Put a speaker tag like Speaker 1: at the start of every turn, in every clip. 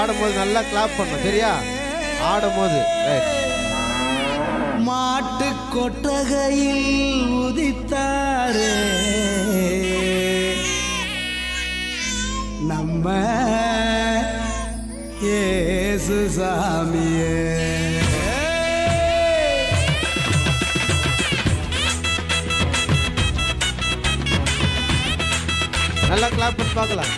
Speaker 1: ஆடும்போது நல்லா கிளாப் பண்ணும் சரியா ஆடும்போது ரைட்
Speaker 2: மாட்டு கொட்டகையில் உதித்தாரே நம்ம ஏசு சாமியே
Speaker 1: நல்லா கிளாப் பண்ணி பார்க்கலாம்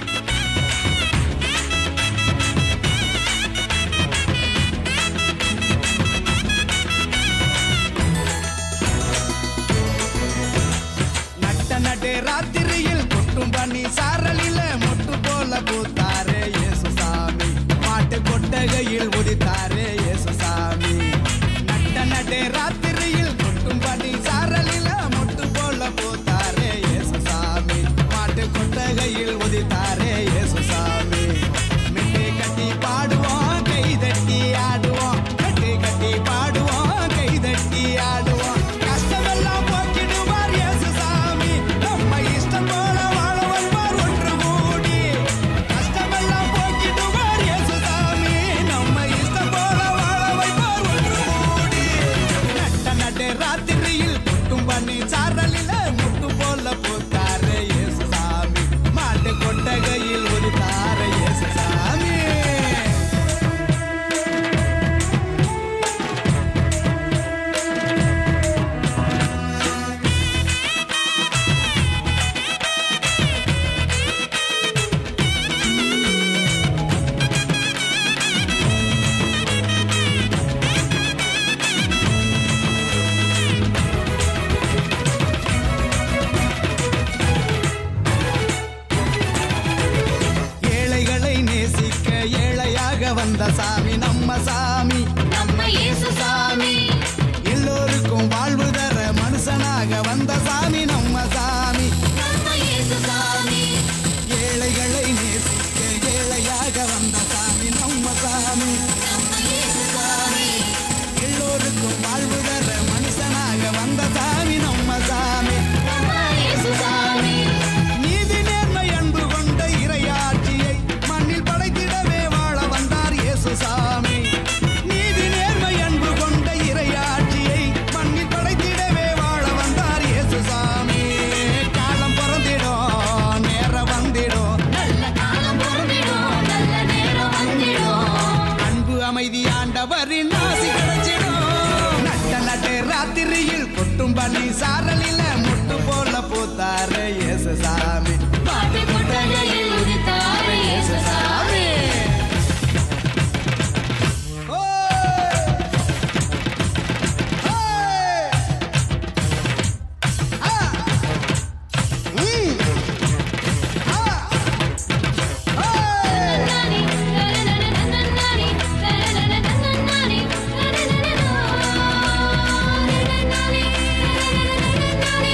Speaker 2: நட்ட நடு ராத்திரியில் கொட்டும் பண்ணி சாரலில மொட்டு போல பூத்தாரே இயேசு சாமி மாட்டு கொட்டகையில் உதித்தாரே இயேசு சாமி நட்ட நடு ராத்திரியில் கொட்டும் பண்ணி சாரலில மொட்டு போல பூத்தாரே இயேசு சாமி மாட்டு கொட்டகையில் உதித்தாரே இயேசு சாமி மெட்டு கட்டி பாடுவோம் கை தட்டி ஆடுவோம் மெட்டு கட்டி பாடுவோம் கை தட்டி ஆடுவோம் கஷ்டமெல்லாம் போக்கிடுவார் இயேசு சாமி நம்ம இஷ்டம் போல வாழ வைப்பார் ஒன்று கூடி கஷ்டமெல்லாம் போக்கிடுவார் இயேசு சாமி நம்ம இஷ்டம் போல வாழ வைப்பார் ஒன்று கூடி நட்ட நட்டு ராத்திரியில் முட்டும் பண்ணி சாரலில முட்டு போல பூத்தாரு இயேசு சாமி மாட்டு கொட்டகையில் ஒரு தார இயேசு சாமி ஏழைகளை நேசிக்க ஏழையாக வந்த சாமி நம்ம சாமி
Speaker 3: நம்ம இயேசு சாமி
Speaker 2: எல்லோருக்கும் வாழ்வு தர மனுஷனாக வந்த சாமி நம்ம சாமி
Speaker 3: நம்ம இயேசு சாமி
Speaker 2: ஏழைகளை நேசிக்க ஏழையாக வந்த சாமி நம்ம சாமி
Speaker 3: நம்ம இயேசு சாமி
Speaker 2: எல்லோருக்கும் வாழ்வு தர மனுஷனாக வந்த சாமி நம்ம சாமி
Speaker 3: நம்ம இயேசு சாமி
Speaker 2: நீதி நேர்மை அன்பு கொண்ட இறையாட்சியை மண்ணில் படைத்திடவே வாழ வந்தார் இயேசு சாமி நீதி நேர்மை அன்பு கொண்ட இறையாட்சியை மண்ணில் படைத்திடவே வாழ வந்தார் இயேசு சாமி காலம் பிறந்திடும் நேரம் வந்திடும்
Speaker 3: நல்ல காலம் பொருந்திடும் நல்ல நேரம் வந்திடும்
Speaker 2: அன்பு அமைதி ஆண்டவரின் ஆசி கிடைச்சிடும் நட்ட நட்டு ராத்திரியில் கொட்டும் பண்ணி சாரலில முட்டு போல பூத்தாரு இயேசு சாமி
Speaker 3: பாட்டு கொட்டகையில் உதித்தார இயேசு சாமி நன்னானி நன்னன்னன்னன்னன்னி நன்னன்னன்னன்னன்னி நன்னன்னன்னன்னன்னி நன்னன்னன்னன்னன்னி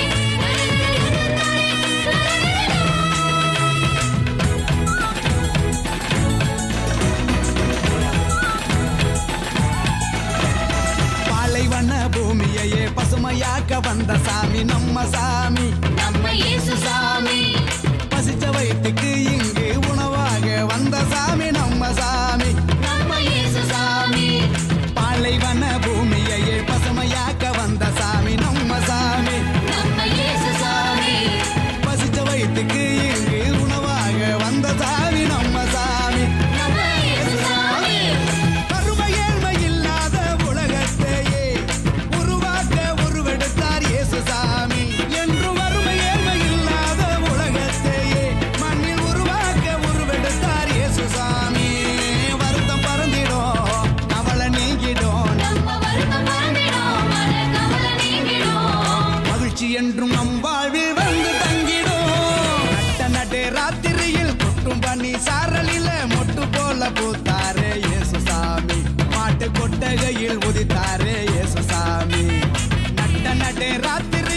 Speaker 2: பாலைவன பூமியையே பசுமையாக்க வந்த சாமி நம்ம சாமி
Speaker 3: நம்ம இயேசு சாமி
Speaker 2: பசிச்ச வயிற்றுக்கு இங்கு உணவாக வந்த சாமி நம்ம சாமி
Speaker 3: நம்ம இயேசு சாமி
Speaker 2: பாலைவன பூமியையே பசுமையாக்க வந்த சாமி நம்ம சாமி
Speaker 3: நம்ம இயேசு சாமி
Speaker 2: பசிச்ச வயிற்றுக்கு இங்கு உணவாக வந்த சாமி நம்ம சாமி
Speaker 3: நம்ம இயேசு சாமி
Speaker 2: வறுமை ஏழ்மை இல்லாத உலகத்தையே உருவாக்க உருவெடுத்தார் இயேசு சாமி என்று வறுமை ஏழ்மை இல்லாத உலகத்தையே மண்ணில் உருவாக்க உருவெடுத்தார் இயேசு சாமி வருத்தம் பறந்திடும் கவலை நீங்கிடும்
Speaker 3: நம்ம வருத்தம் மறந்திடும் மன கவலை நீங்கிடும்
Speaker 2: மகிழ்ச்சி என்றும் நம் வாழ்வில் வந்து தங்கிடும் நட்ட நடு ராத்திரியில் கொட்டும் பண்ணி சாரலில மொட்டு போல பூத்தாரே இயேசு சாமி மாட்டு கொட்டகையில் உதித்தாரே இயேசு சாமி நட்ட நடு ராத்திரி